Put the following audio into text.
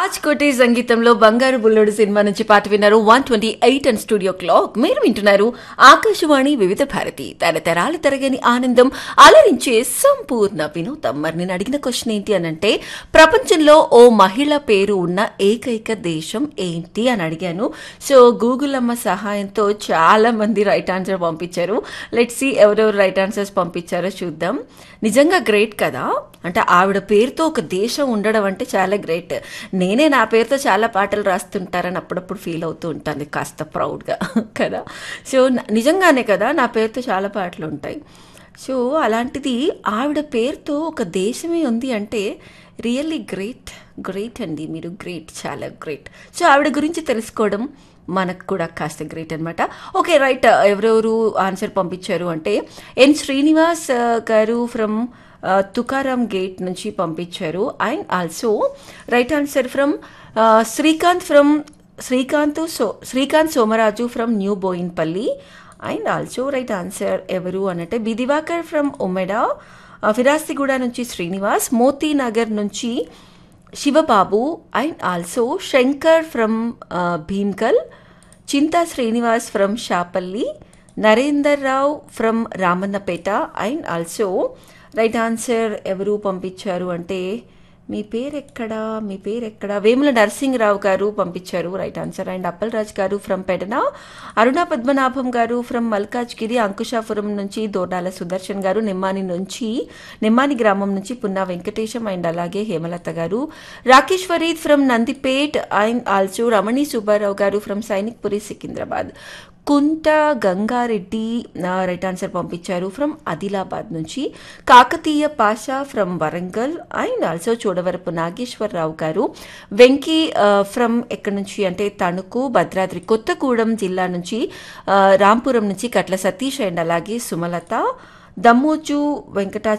రాజ్ కోటి సంగీతంలో బంగారు బుల్లుడు సినిమా నుంచి పాట విన్నారు one twenty eight and studio clock మీరు వింటున్నారు ఆకాశవాణి వివిధ భారతి తరతరాలు తరగని ఆనందం అలరించే సంపూర్ణ వినోదం మరి నేను అడిగిన క్వశ్చన్ ఏంటి అని అంటే ప్రపంచంలో ఓ మహిళ పేరు ఉన్న ఏకైక దేశం ఏంటి అని అడిగాను సో గూగుల్ అమ్మ సహాయంతో చాలా మంది రైట్ ఆన్సర్ పంపించారు లెట్ సి ఎవరెవరు రైట్ ఆన్సర్స్ పంపించారో చూద్దాం నిజంగా గ్రేట్ కదా అంటే ఆవిడ పేరుతో ఒక దేశం ఉండడం అంటే చాలా గ్రేట్ నేనే నా పేరుతో చాలా పాటలు రాస్తుంటారని అప్పుడప్పుడు ఫీల్ అవుతూ ఉంటాను కాస్త ప్రౌడ్గా కదా సో న- నిజంగానే కదా నా పేరుతో చాలా పాటలు ఉంటాయి సో అలాంటిది ఆవిడ పేరుతో ఒక దేశమే ఉంది అంటే రియల్లీ గ్రేట్ గ్రేట్ అండి మీరు గ్రేట్ చాలా గ్రేట్ సో ఆవిడ గురించి తెలుసుకోవడం మనకు కూడా కాస్త గ్రేట్ అనమాట ఓకే రైట్ ఎవరెవరు ఆన్సర్ పంపించారు అంటే ఎన్ శ్రీనివాస్ ఆ, గారు ఫ్రమ్ తుకారాం గేట్ నుంచి పంపించారు and also right answer from Srikanth from Srikanth so Srikanth Somaraju from new Boinpally and also right answer ఎవరు అనంటే బిదివాకర్ ఫ్రమ్ ఉమెడా ఫిరాస్తిగూడ నుంచి శ్రీనివాస్ మోతీ నగర్ నుంచి Shivababu and also Shankar from Bhimgal Chinta Srinivas from Shapalli Narender Rao from Ramannapeta and also right answer ఎవరు పంపించారు అంటే మీ పేరు ఎక్కడా మీ పేరు ఎక్కడా వేముల నరసింహరావు గారు పంపించారు రైట్ ఆన్సర్ అండ్ అప్పలరాజ్ గారు ఫ్రమ్ పెడన అరుణ పద్మనాభం గారు ఫ్రమ్ మల్కాజ్గిరి అంకుశాపురం నుంచి దోడాల సుదర్శన్ గారు నిమ్మాని నుంచి నిమ్మాని గ్రామం నుంచి పున్నా వెంకటేశం అండ్ అలాగే Hemalatha garu Rakesh Farid from Nandipet and also Ramani Subbarao garu from Sainikpuri Secunderabad Kunta Gangareddy right answer పంపించారు ఫ్రమ్ ఆదిలాబాద్ నుంచి Kakatiya Pasha from Warangal and also Chudavarapu Nageswararao garu Venky from ఎక్కడి నుంచి అంటే తణుకు భద్రాద్రి కొత్తగూడెం జిల్లా నుంచి ఆ, రాంపురం నుంచి కట్ల సతీష్ అండ్ అలాగే సుమలత దమ్మోజు వెంకటా